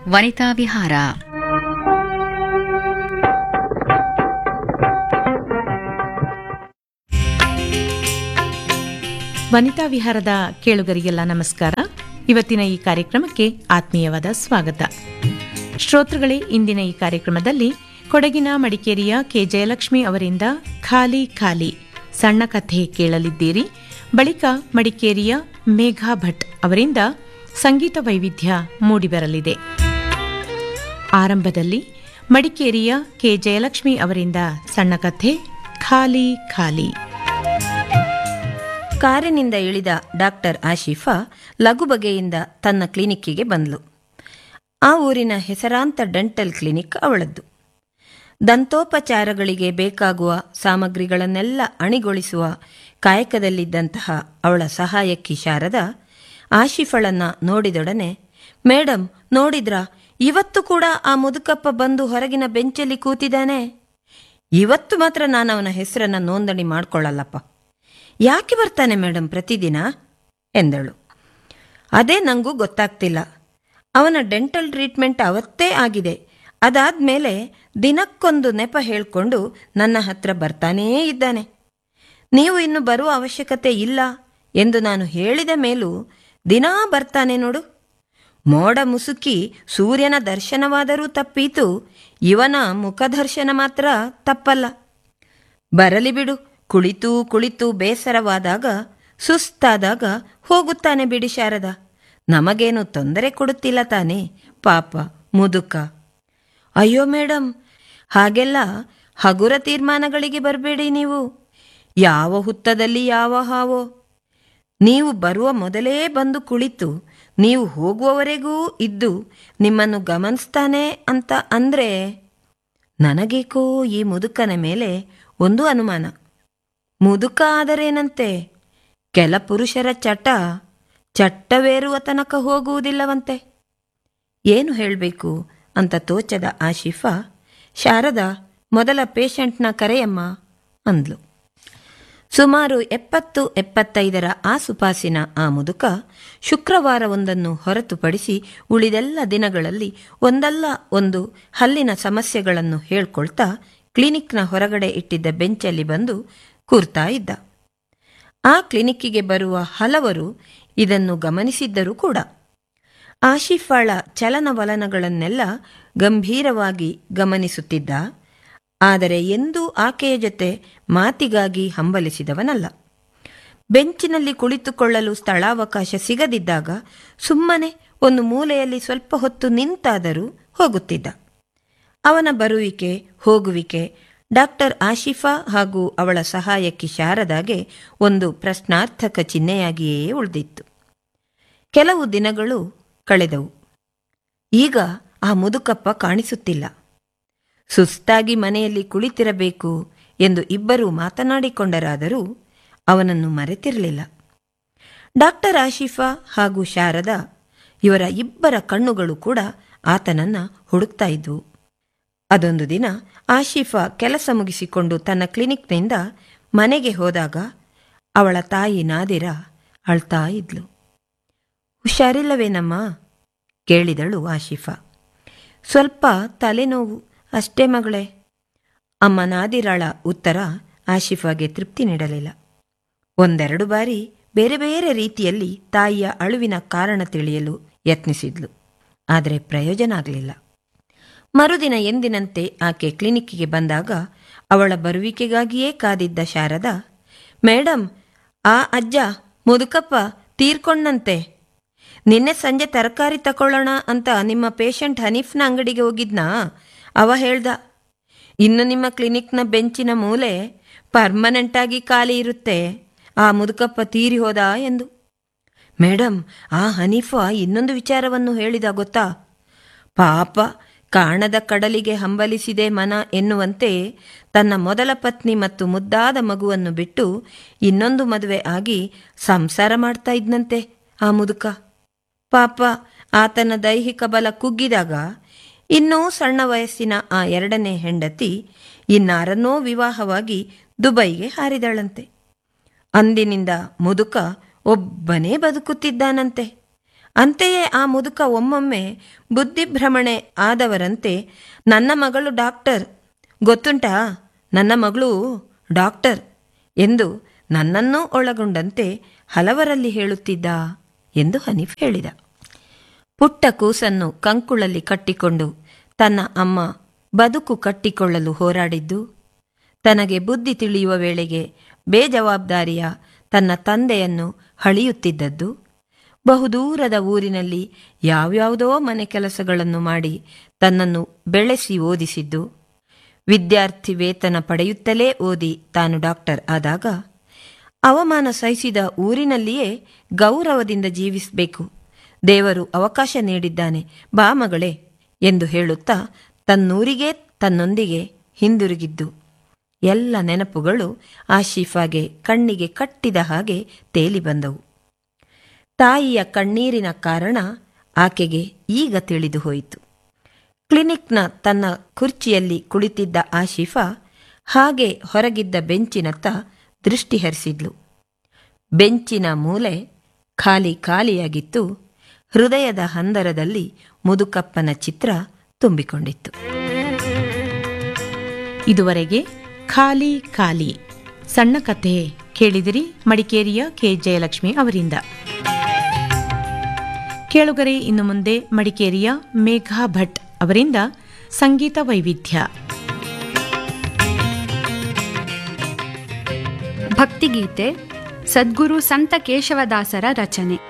ವನಿತಾ ವಿಹಾರ ವನಿತಾ ವಿಹಾರದ ಕೇಳುಗರಿಗೆಲ್ಲ ನಮಸ್ಕಾರ ಇವತ್ತಿನ ಈ ಕಾರ್ಯಕ್ರಮಕ್ಕೆ ಆತ್ಮೀಯವಾದ ಸ್ವಾಗತ ಶ್ರೋತೃಗಳೇ ಇಂದಿನ ಈ ಕಾರ್ಯಕ್ರಮದಲ್ಲಿ ಕೊಡಗಿನ ಮಡಿಕೇರಿಯ ಕೆ ಜಯಲಕ್ಷ್ಮಿ ಅವರಿಂದ ಖಾಲಿ ಖಾಲಿ ಸಣ್ಣ ಕಥೆ ಕೇಳಲಿದ್ದೀರಿ ಬಳಿಕ ಮಡಿಕೇರಿಯ ಮೇಘಾ ಭಟ್ ಅವರಿಂದ ಸಂಗೀತ ವೈವಿಧ್ಯ ಮೂಡಿಬರಲಿದೆ ಆರಂಭದಲ್ಲಿ ಮಡಿಕೇರಿಯ ಕೆ ಜಯಲಕ್ಷ್ಮಿ ಅವರಿಂದ ಸಣ್ಣ ಕಥೆ ಖಾಲಿ ಖಾಲಿ ಕಾರಿನಿಂದ ಇಳಿದ ಡಾಕ್ಟರ್ ಆಶಿಫಾ ಲಘು ಬಗೆಯಿಂದ ತನ್ನ ಕ್ಲಿನಿಕ್ಕಿಗೆ ಬಂದ್ಲು ಆ ಊರಿನ ಹೆಸರಾಂತ ಡೆಂಟಲ್ ಕ್ಲಿನಿಕ್ ಅವಳದ್ದು ದಂತೋಪಚಾರಗಳಿಗೆ ಬೇಕಾಗುವ ಸಾಮಗ್ರಿಗಳನ್ನೆಲ್ಲ ಅಣಿಗೊಳಿಸುವ ಕಾಯಕದಲ್ಲಿದ್ದಂತಹ ಅವಳ ಸಹಾಯಕಿ ಶಾರದ ಆಶಿಫಳನ್ನ ನೋಡಿದೊಡನೆ ಮೇಡಮ್ ನೋಡಿದ್ರಾ ಇವತ್ತು ಕೂಡ ಆ ಮುದುಕಪ್ಪ ಬಂದು ಹೊರಗಿನ ಬೆಂಚಲ್ಲಿ ಕೂತಿದ್ದಾನೆ ಇವತ್ತು ಮಾತ್ರ ನಾನು ಅವನ ಹೆಸರನ್ನ ನೋಂದಣಿ ಮಾಡ್ಕೊಳ್ಳಲ್ಲಪ್ಪ ಯಾಕೆ ಬರ್ತಾನೆ ಮೇಡಮ್ ಪ್ರತಿದಿನ ಎಂದಳು ಅದೇ ನನಗೂ ಗೊತ್ತಾಗ್ತಿಲ್ಲ ಅವನ ಡೆಂಟಲ್ ಟ್ರೀಟ್ಮೆಂಟ್ ಅವತ್ತೇ ಆಗಿದೆ ಅದಾದ್ಮೇಲೆ ದಿನಕ್ಕೊಂದು ನೆಪ ಹೇಳ್ಕೊಂಡು ನನ್ನ ಹತ್ರ ಬರ್ತಾನೇ ಇದ್ದಾನೆ ನೀವು ಇನ್ನು ಬರುವ ಅವಶ್ಯಕತೆ ಇಲ್ಲ ಎಂದು ನಾನು ಹೇಳಿದ ಮೇಲೂ ದಿನಾ ಬರ್ತಾನೆ ನೋಡು ಮೋಡ ಮುಸುಕಿ ಸೂರ್ಯನ ದರ್ಶನವಾದರೂ ತಪ್ಪೀತು ಇವನ ಮುಖದರ್ಶನ ಮಾತ್ರ ತಪ್ಪಲ್ಲ ಬರಲಿ ಬಿಡು ಕುಳಿತು ಕುಳಿತು ಬೇಸರವಾದಾಗ ಸುಸ್ತಾದಾಗ ಹೋಗುತ್ತಾನೆ ಬಿಡಿ ಶಾರದ ನಮಗೇನು ತೊಂದರೆ ಕೊಡುತ್ತಿಲ್ಲ ತಾನೇ ಪಾಪ ಮುದುಕ ಅಯ್ಯೋ ಮೇಡಮ್ ಹಾಗೆಲ್ಲ ಹಗುರ ತೀರ್ಮಾನಗಳಿಗೆ ಬರಬೇಡಿ ನೀವು ಯಾವ ಹುತ್ತದಲ್ಲಿ ಯಾವ ಹಾವೋ ನೀವು ಬರುವ ಮೊದಲೇ ಬಂದು ಕುಳಿತು ನೀವು ಹೋಗುವವರೆಗೂ ಇದ್ದು ನಿಮ್ಮನ್ನು ಗಮನಿಸ್ತಾನೆ ಅಂತ ಅಂದ್ರೆ ನನಗೇಕೋ ಈ ಮುದುಕನ ಮೇಲೆ ಒಂದು ಅನುಮಾನ ಮುದುಕ ಆದರೇನಂತೆ ಕೆಲ ಪುರುಷರ ಚಟ ಚಟ್ಟವೇರುವ ತನಕ ಹೋಗುವುದಿಲ್ಲವಂತೆ ಏನು ಹೇಳಬೇಕು ಅಂತ ತೋಚದ ಆಶಿಫಾ ಶಾರದಾ ಮೊದಲ ಪೇಷಂಟ್ನ ಕರೆಯಮ್ಮ ಅಂದ್ಲು ಸುಮಾರು ಎಪ್ಪತ್ತು ಎಪ್ಪತ್ತೈದರ ಆಸುಪಾಸಿನ ಆ ಮುದುಕ ಶುಕ್ರವಾರವೊಂದನ್ನು ಹೊರತುಪಡಿಸಿ ಉಳಿದೆಲ್ಲ ದಿನಗಳಲ್ಲಿ ಒಂದಲ್ಲ ಒಂದು ಹಲ್ಲಿನ ಸಮಸ್ಯೆಗಳನ್ನು ಹೇಳ್ಕೊಳ್ತಾ ಕ್ಲಿನಿಕ್ನ ಹೊರಗಡೆ ಇಟ್ಟಿದ್ದ ಬೆಂಚಲ್ಲಿ ಬಂದು ಕೂರ್ತಾ ಇದ್ದ ಆ ಕ್ಲಿನಿಕ್ಕಿಗೆ ಬರುವ ಹಲವರು ಇದನ್ನು ಗಮನಿಸಿದ್ದರೂ ಕೂಡ ಆಶಿಫಾಳ ಚಲನವಲನಗಳನ್ನೆಲ್ಲ ಗಂಭೀರವಾಗಿ ಗಮನಿಸುತ್ತಿದ್ದ ಆದರೆ ಎಂದೂ ಆಕೆಯ ಜೊತೆ ಮಾತಿಗಾಗಿ ಹಂಬಲಿಸಿದವನಲ್ಲ ಬೆಂಚಿನಲ್ಲಿ ಕುಳಿತುಕೊಳ್ಳಲು ಸ್ಥಳಾವಕಾಶ ಸಿಗದಿದ್ದಾಗ ಸುಮ್ಮನೆ ಒಂದು ಮೂಲೆಯಲ್ಲಿ ಸ್ವಲ್ಪ ಹೊತ್ತು ನಿಂತಾದರೂ ಹೋಗುತ್ತಿದ್ದ ಅವನ ಬರುವಿಕೆ ಹೋಗುವಿಕೆ ಡಾಕ್ಟರ್ ಆಶಿಫಾ ಹಾಗೂ ಅವಳ ಸಹಾಯಕಿ ಶಾರದಾಗೆ ಒಂದು ಪ್ರಶ್ನಾರ್ಥಕ ಚಿಹ್ನೆಯಾಗಿಯೇ ಉಳಿದಿತ್ತು ಕೆಲವು ದಿನಗಳು ಕಳೆದವು ಈಗ ಆ ಮುದುಕಪ್ಪ ಕಾಣಿಸುತ್ತಿಲ್ಲ ಸುಸ್ತಾಗಿ ಮನೆಯಲ್ಲಿ ಕುಳಿತಿರಬೇಕು ಎಂದು ಇಬ್ಬರೂ ಮಾತನಾಡಿಕೊಂಡರಾದರೂ ಅವನನ್ನು ಮರೆತಿರಲಿಲ್ಲ ಡಾಕ್ಟರ್ ಆಶಿಫಾ ಹಾಗೂ ಶಾರದಾ ಇವರ ಇಬ್ಬರ ಕಣ್ಣುಗಳು ಕೂಡ ಆತನನ್ನ ಹುಡುಕ್ತಾ ಇದ್ವು ಅದೊಂದು ದಿನ ಆಶಿಫಾ ಕೆಲಸ ಮುಗಿಸಿಕೊಂಡು ತನ್ನ ಕ್ಲಿನಿಕ್ನಿಂದ ಮನೆಗೆ ಹೋದಾಗ ಅವಳ ತಾಯಿ ನಾದಿರ ಅಳ್ತಾ ಇದ್ಲು ಹುಷಾರಿಲ್ಲವೇನಮ್ಮ ಕೇಳಿದಳು ಆಶಿಫಾ ಸ್ವಲ್ಪ ತಲೆನೋವು ಅಷ್ಟೇ ಮಗಳೇ ಅಮ್ಮ ನಾದಿರಾಳ ಉತ್ತರ ಆಶಿಫಾಗೆ ತೃಪ್ತಿ ನೀಡಲಿಲ್ಲ ಒಂದೆರಡು ಬಾರಿ ಬೇರೆ ಬೇರೆ ರೀತಿಯಲ್ಲಿ ತಾಯಿಯ ಅಳುವಿನ ಕಾರಣ ತಿಳಿಯಲು ಯತ್ನಿಸಿದ್ಲು ಆದರೆ ಪ್ರಯೋಜನ ಆಗಲಿಲ್ಲ ಮರುದಿನ ಎಂದಿನಂತೆ ಆಕೆ ಕ್ಲಿನಿಕ್ಕಿಗೆ ಬಂದಾಗ ಅವಳ ಬರುವಿಕೆಗಾಗಿಯೇ ಕಾದಿದ್ದ ಶಾರದಾ ಮೇಡಮ್ ಆ ಅಜ್ಜ ಮುದುಕಪ್ಪ ತೀರ್ಕೊಂಡಂತೆ ನಿನ್ನೆ ಸಂಜೆ ತರಕಾರಿ ತಕೊಳ್ಳೋಣ ಅಂತ ನಿಮ್ಮ ಪೇಷಂಟ್ ಹನೀಫ್ನ ಅಂಗಡಿಗೆ ಹೋಗಿದ್ನಾ ಅವ ಹೇಳ್ದ ಇನ್ನು ನಿಮ್ಮ ಕ್ಲಿನಿಕ್ನ ಬೆಂಚಿನ ಮೂಲೆ ಪರ್ಮನೆಂಟ್ ಆಗಿ ಖಾಲಿ ಇರುತ್ತೆ ಆ ಮುದುಕಪ್ಪ ತೀರಿ ಹೋದ ಎಂದು ಮೇಡಮ್ ಆ ಹನೀಫಾ ಇನ್ನೊಂದು ವಿಚಾರವನ್ನು ಹೇಳಿದ ಗೊತ್ತಾ ಪಾಪ ಕಾಣದ ಕಡಲಿಗೆ ಹಂಬಲಿಸಿದೆ ಮನ ಎನ್ನುವಂತೆ ತನ್ನ ಮೊದಲ ಪತ್ನಿ ಮತ್ತು ಮುದ್ದಾದ ಮಗುವನ್ನು ಬಿಟ್ಟು ಇನ್ನೊಂದು ಮದುವೆ ಆಗಿ ಸಂಸಾರ ಮಾಡ್ತಾ ಇದ್ನಂತೆ ಆ ಮುದುಕ ಪಾಪ ಆತನ ದೈಹಿಕ ಬಲ ಕುಗ್ಗಿದಾಗ ಇನ್ನೂ ಸಣ್ಣ ವಯಸ್ಸಿನ ಆ ಎರಡನೇ ಹೆಂಡತಿ ಇನ್ನಾರನ್ನೋ ವಿವಾಹವಾಗಿ ದುಬೈಗೆ ಹಾರಿದಳಂತೆ ಅಂದಿನಿಂದ ಮುದುಕ ಒಬ್ಬನೇ ಬದುಕುತ್ತಿದ್ದಾನಂತೆ ಅಂತೆಯೇ ಆ ಮುದುಕ ಒಮ್ಮೊಮ್ಮೆ ಬುದ್ಧಿಭ್ರಮಣೆ ಆದವರಂತೆ ನನ್ನ ಮಗಳು ಡಾಕ್ಟರ್ ಗೊತ್ತುಂಟಾ ನನ್ನ ಮಗಳು ಡಾಕ್ಟರ್ ಎಂದು ನನ್ನನ್ನೂ ಒಳಗೊಂಡಂತೆ ಹಲವರಲ್ಲಿ ಹೇಳುತ್ತಿದ್ದ ಎಂದು ಹನೀಫ್ ಹೇಳಿದ ಪುಟ್ಟ ಕೂಸನ್ನು ಕಂಕುಳಲ್ಲಿ ಕಟ್ಟಿಕೊಂಡು ತನ್ನ ಅಮ್ಮ ಬದುಕು ಕಟ್ಟಿಕೊಳ್ಳಲು ಹೋರಾಡಿದ್ದು ತನಗೆ ಬುದ್ಧಿ ತಿಳಿಯುವ ವೇಳೆಗೆ ಬೇಜವಾಬ್ದಾರಿಯ ತನ್ನ ತಂದೆಯನ್ನು ಹಳಿಯುತ್ತಿದ್ದದ್ದು ಬಹುದೂರದ ಊರಿನಲ್ಲಿ ಯಾವ್ಯಾವುದೋ ಮನೆ ಕೆಲಸಗಳನ್ನು ಮಾಡಿ ತನ್ನನ್ನು ಬೆಳೆಸಿ ಓದಿಸಿದ್ದು ವಿದ್ಯಾರ್ಥಿ ವೇತನ ಪಡೆಯುತ್ತಲೇ ಓದಿ ತಾನು ಡಾಕ್ಟರ್ ಆದಾಗ ಅವಮಾನ ಸಹಿಸಿದ ಊರಿನಲ್ಲಿಯೇ ಗೌರವದಿಂದ ಜೀವಿಸಬೇಕು ದೇವರು ಅವಕಾಶ ನೀಡಿದ್ದಾನೆ ಬಾ ಮಗಳೇ ಎಂದು ಹೇಳುತ್ತಾ ತನ್ನೂರಿಗೆ ತನ್ನೊಂದಿಗೆ ಹಿಂದಿರುಗಿದ್ದು ಎಲ್ಲ ನೆನಪುಗಳು ಆಶೀಫಾಗೆ ಕಣ್ಣಿಗೆ ಕಟ್ಟಿದ ಹಾಗೆ ತೇಲಿ ಬಂದವು ತಾಯಿಯ ಕಣ್ಣೀರಿನ ಕಾರಣ ಆಕೆಗೆ ಈಗ ತಿಳಿದು ಹೋಯಿತು ಕ್ಲಿನಿಕ್ನ ತನ್ನ ಕುರ್ಚಿಯಲ್ಲಿ ಕುಳಿತಿದ್ದ ಆಶೀಫಾ ಹಾಗೆ ಹೊರಗಿದ್ದ ಬೆಂಚಿನತ್ತ ದೃಷ್ಟಿ ಹರಿಸಿದ್ಲು ಬೆಂಚಿನ ಮೂಲೆ ಖಾಲಿ ಖಾಲಿಯಾಗಿತ್ತು ಹೃದಯದ ಹಂದರದಲ್ಲಿ ಮುದುಕಪ್ಪನ ಚಿತ್ರ ತುಂಬಿಕೊಂಡಿತ್ತು ಇದುವರೆಗೆ ಖಾಲಿ ಖಾಲಿ ಸಣ್ಣ ಕಥೆ ಕೇಳಿದಿರಿ ಮಡಿಕೇರಿಯ ಕೆ ಜಯಲಕ್ಷ್ಮಿ ಅವರಿಂದ ಕೇಳುಗರೆ ಇನ್ನು ಮುಂದೆ ಮಡಿಕೇರಿಯ ಮೇಘಾ ಭಟ್ ಅವರಿಂದ ಸಂಗೀತ ವೈವಿಧ್ಯ ಭಕ್ತಿಗೀತೆ ಸದ್ಗುರು ಸಂತ ಕೇಶವದಾಸರ ರಚನೆ